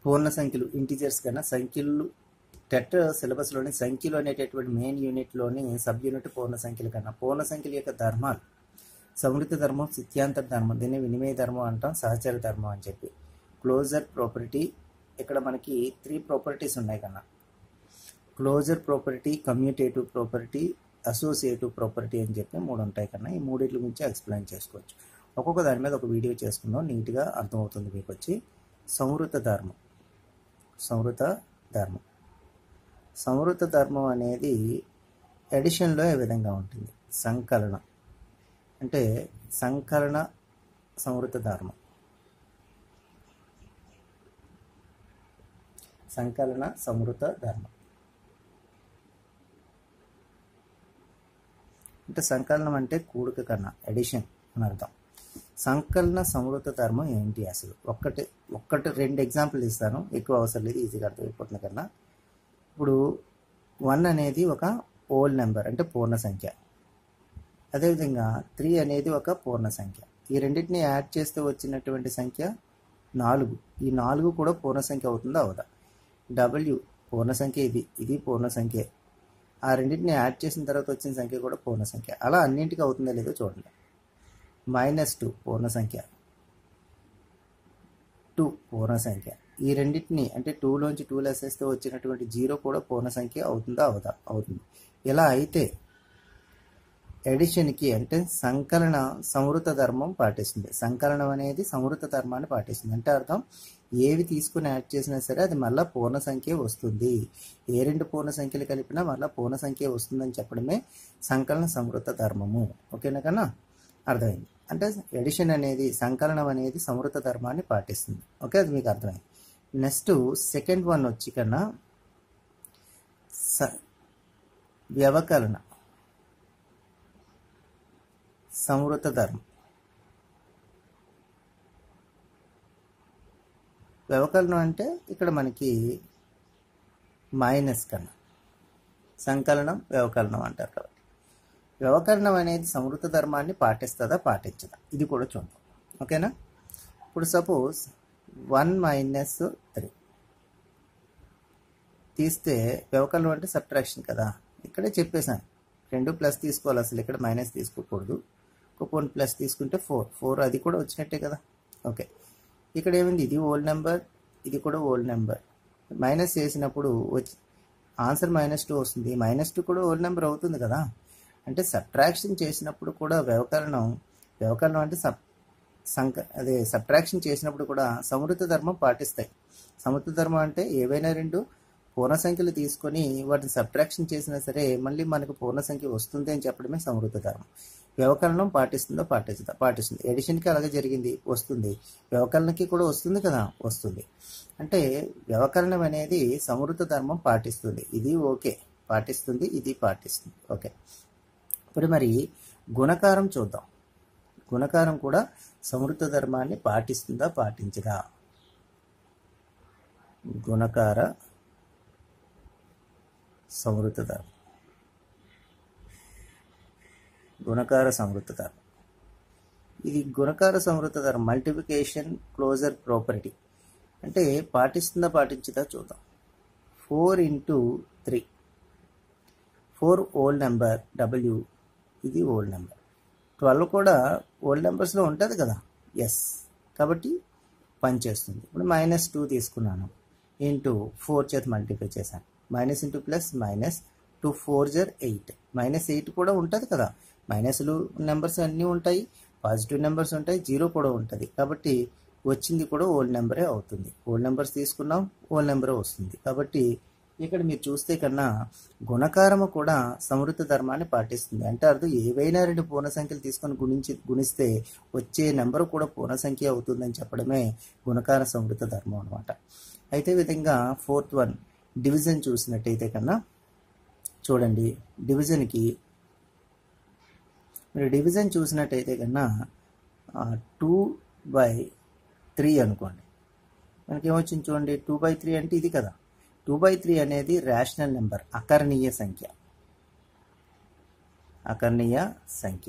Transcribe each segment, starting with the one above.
పూర్ణ సంఖ్యలు ఇంటీజర్స్ కన్నా సంఖ్యలు టెట్ సిలబస్లోని సంఖ్యలు అనేటటువంటి మెయిన్ యూనిట్లోని సబ్ యూనిట్ పూర్ణ సంఖ్యల కన్నా పూర్ణ సంఖ్యల యొక్క ధర్మాలు సమృద్ధి ధర్మం సిత్యాంతర ధర్మం దీన్ని వినిమయ ధర్మం అంటాం సహచర ధర్మం అని చెప్పి క్లోజర్ ప్రాపర్టీ ఇక్కడ మనకి త్రీ ప్రాపర్టీస్ ఉన్నాయి కన్నా closure property commutative property associative property అని చెప్పి మూడు ఉంటాయి కన్నా ఈ మూడింటి గురించి ఎక్స్ప్లెయిన్ చేసుకోవచ్చు ఒక్కొక్క దాని మీద ఒక వీడియో చేసుకుందాం నీట్గా అర్థమవుతుంది మీకు వచ్చి సంవృత ధర్మం సంవృత ధర్మం సంవృత ధర్మం అనేది ఎడిషన్లో ఏ విధంగా ఉంటుంది సంకలనం అంటే సంకలన సంవృత ధర్మం సంకలన సమృత ధర్మం అంటే సంకలనం అంటే కూడిక కన్నా ఎడిషన్ అని అర్థం సంకలన సమృత ధర్మం ఏంటి అసలు ఒక్కటి ఒక్కటి రెండు ఎగ్జాంపుల్ ఇస్తాను ఎక్కువ అవసరం లేదు ఈజీగా అర్థమైపోతుంది కన్నా ఇప్పుడు వన్ అనేది ఒక ఓల్డ్ నెంబర్ అంటే పూర్ణ సంఖ్య అదేవిధంగా త్రీ అనేది ఒక పూర్ణ సంఖ్య ఈ రెండింటిని యాడ్ చేస్తే వచ్చినటువంటి సంఖ్య నాలుగు ఈ నాలుగు కూడా పూర్ణ సంఖ్య అవుతుందా అవదా డబ్ల్యూ పూర్ణ సంఖ్య ఇది ఇది పూర్ణ సంఖ్య ఆ రెండింటిని యాడ్ చేసిన తర్వాత వచ్చిన సంఖ్య కూడా పూర్ణ సంఖ్య అలా అన్నింటికి అవుతుందో లేదో చూడండి మైనస్ టూ పూర్ణ సంఖ్య టూ పూర్ణ సంఖ్య ఈ రెండింటిని అంటే టూలోంచి టూ లెసేస్తే వచ్చినటువంటి జీరో కూడా పూర్ణ సంఖ్య అవుతుందా అవుదా అవుతుంది ఇలా అయితే ఎడిషన్కి అంటే సంకలన సంవృత ధర్మం పాటిస్తుంది సంకలనం అనేది సంవృత ధర్మాన్ని పాటిస్తుంది అంటే అర్థం ఏవి తీసుకుని యాడ్ చేసినా సరే అది మళ్ళీ పూర్ణ సంఖ్య వస్తుంది ఏ రెండు పూర్ణ సంఖ్యలు కలిపినా మళ్ళీ పూర్ణ సంఖ్య వస్తుందని చెప్పడమే సంకలన సంవృత ధర్మము ఓకేనా కన్నా అర్థమైంది అంటే ఎడిషన్ అనేది సంకలనం అనేది సమృత ధర్మాన్ని పాటిస్తుంది ఓకే అది మీకు అర్థమైంది నెక్స్ట్ సెకండ్ వన్ వచ్చి కన్నా స వ్యవకలన సంవృత ధర్మం వ్యవకలనం అంటే ఇక్కడ మనకి మైనస్ కన్నా సంకలనం వ్యవకలనం అంటారు కాబట్టి వ్యవకరణం అనేది సమృద్ధ ధర్మాన్ని పాటిస్తుందా పాటించదా ఇది కూడా చూద్దాం ఓకేనా ఇప్పుడు సపోజ్ వన్ మైనస్ త్రీ తీస్తే వ్యవకలనం అంటే సబ్ట్రాక్షన్ కదా ఇక్కడే చెప్పేశాను రెండు ప్లస్ తీసుకోవాలి అసలు ఇక్కడ మైనస్ తీసుకోకూడదు ఒక వన్ ప్లస్ తీసుకుంటే ఫోర్ ఫోర్ అది కూడా వచ్చినట్టే కదా ఓకే ఇక్కడ ఏమైంది ఇది ఓల్డ్ నెంబర్ ఇది కూడా ఓల్డ్ నెంబర్ మైనస్ చేసినప్పుడు వచ్చి ఆన్సర్ మైనస్ టూ వస్తుంది మైనస్ టూ కూడా ఓల్డ్ నెంబర్ అవుతుంది కదా అంటే సబ్ట్రాక్షన్ చేసినప్పుడు కూడా వ్యవకరణం వ్యవకరణం అంటే సబ్ సంక అదే సబ్ట్రాక్షన్ చేసినప్పుడు కూడా సమృద్ధ ధర్మం పాటిస్తాయి సమృద్ధ ధర్మం అంటే ఏవైనా రెండు పూర్ణ సంఖ్యలు తీసుకొని వాటిని సబ్ట్రాక్షన్ చేసినా సరే మళ్ళీ మనకు పూర్ణ సంఖ్య వస్తుంది అని చెప్పడమే సమృద్ధ ధర్మం వ్యవకరణం పాటిస్తుందో పాటిస్తుందా పాటిస్తుంది ఎడిషన్కి అలాగే జరిగింది వస్తుంది వ్యవకరణకి కూడా వస్తుంది కదా వస్తుంది అంటే వ్యవకరణం అనేది సమృద్ధ ధర్మం పాటిస్తుంది ఇది ఓకే పాటిస్తుంది ఇది పాటిస్తుంది ఓకే ఇప్పుడు మరి గుణకారం చూద్దాం గుణకారం కూడా సమృద్ధ ధర్మాన్ని పాటిస్తుందా పాటించదా గుణకార సమృద్ధ ధర్మం గుణకార సమృద్ధ ధర్మం ఇది గుణకార సమృద్ధ ధర్మం మల్టిప్లికేషన్ క్లోజర్ ప్రాపర్టీ అంటే పాటిస్తుందా పాటించదా చూద్దాం four into three four whole number W ఇది ఓల్డ్ నెంబర్ ట్వెల్వ్ కూడా ఓల్డ్ నెంబర్స్లో ఉంటుంది కదా ఎస్ కాబట్టి పనిచేస్తుంది ఇప్పుడు మైనస్ టూ తీసుకున్నాను ఇంటూ ఫోర్ చేత మల్టిప్లై చేశాను minus into plus minus two four జర్ ఎయిట్ మైనస్ ఎయిట్ కూడా ఉంటుంది కదా మైనస్లు నెంబర్స్ అన్నీ ఉంటాయి పాజిటివ్ నెంబర్స్ ఉంటాయి జీరో కూడా ఉంటుంది కాబట్టి వచ్చింది కూడా ఓల్డ్ నెంబరే అవుతుంది ఓల్డ్ నెంబర్స్ తీసుకున్నాం ఓల్డ్ నెంబరే వస్తుంది కాబట్టి ఇక్కడ మీరు చూస్తే కన్నా గుణకారము కూడా సమృద్ధ ధర్మాన్ని పాటిస్తుంది అంటే అర్థం ఏవైనా రెండు పూర్ణ సంఖ్యలు తీసుకొని గుణించి గుణిస్తే వచ్చే నెంబర్ కూడా పూర్ణ సంఖ్య అవుతుందని చెప్పడమే గుణకార సమృద్ధ ధర్మం అనమాట అయితే విధంగా ఫోర్త్ వన్ డివిజన్ చూసినట్టయితే కన్నా చూడండి డివిజన్కి మీరు డివిజన్ చూసినట్టయితే కన్నా టూ బై త్రీ అనుకోండి మనకి ఏమొచ్చింది చూడండి టూ బై త్రీ అంటే ఇది కదా టూ బై త్రీ అనేది రేషనల్ నెంబర్ అకర్ణీయ సంఖ్య అకర్ణీయ సంఖ్య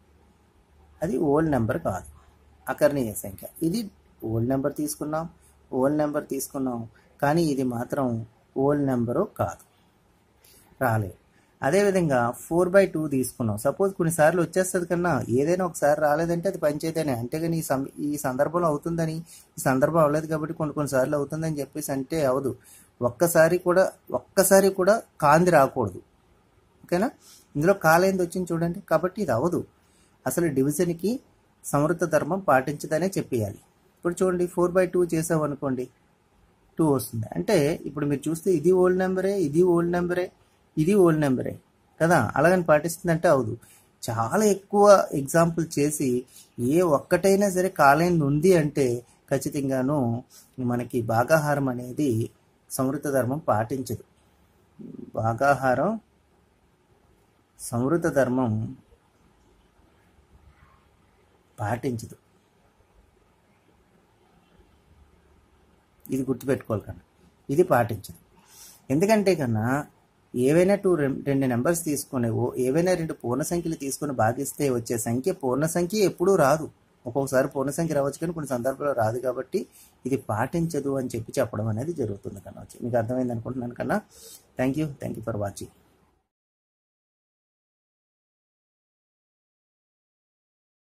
అది ఓల్డ్ నెంబర్ కాదు అకర్ణీయ సంఖ్య ఇది ఓల్డ్ నెంబర్ తీసుకున్నాం ఓల్ నెంబర్ తీసుకున్నాం కానీ ఇది మాత్రం ఓల్ నెంబరు కాదు రాలేదు అదేవిధంగా ఫోర్ బై టూ తీసుకున్నాం సపోజ్ కొన్నిసార్లు వచ్చేస్తుంది కన్నా ఏదైనా ఒకసారి రాలేదంటే అది పంచేతేనే అంతేగాని ఈ సం ఈ సందర్భంలో అవుతుందని ఈ సందర్భం అవ్వలేదు కాబట్టి కొన్ని కొన్నిసార్లు అవుతుందని చెప్పేసి అంటే అవదు ఒక్కసారి కూడా ఒక్కసారి కూడా కాంది రాకూడదు ఓకేనా ఇందులో కాలేంది వచ్చింది చూడండి కాబట్టి ఇది అవదు అసలు డివిజన్కి సమృద్ధ ధర్మం పాటించదనే చెప్పేయాలి ఇప్పుడు చూడండి ఫోర్ బై టూ చేసామనుకోండి టూ వస్తుంది అంటే ఇప్పుడు మీరు చూస్తే ఇది ఓల్డ్ నెంబరే ఇది ఓల్డ్ నెంబరే ఇది ఓల్డ్ నెంబరే కదా అలాగని పాటిస్తుందంటే అవదు చాలా ఎక్కువ ఎగ్జాంపుల్ చేసి ఏ ఒక్కటైనా సరే కాలేంది ఉంది అంటే ఖచ్చితంగాను మనకి భాగాహారం అనేది సమృద్ధ ధర్మం పాటించదు భాగాహారం సమృద్ధ ధర్మం పాటించదు ఇది గుర్తుపెట్టుకోవాలి కన్నా ఇది పాటించదు ఎందుకంటే కన్నా ఏవైనా టూ రెండు నెంబర్స్ తీసుకొని ఓ ఏవైనా రెండు పూర్ణ సంఖ్యలు తీసుకొని భాగిస్తే వచ్చే సంఖ్య పూర్ణ సంఖ్య ఎప్పుడూ రాదు ఒక్కొక్కసారి పూర్ణ సంఖ్య రావచ్చు కానీ కొన్ని సందర్భాల్లో రాదు కాబట్టి ఇది పాటించదు అని చెప్పి చెప్పడం అనేది జరుగుతుంది కన్నా వచ్చి మీకు అర్థమైంది అనుకుంటున్నాను కన్నా thank you thank you for watching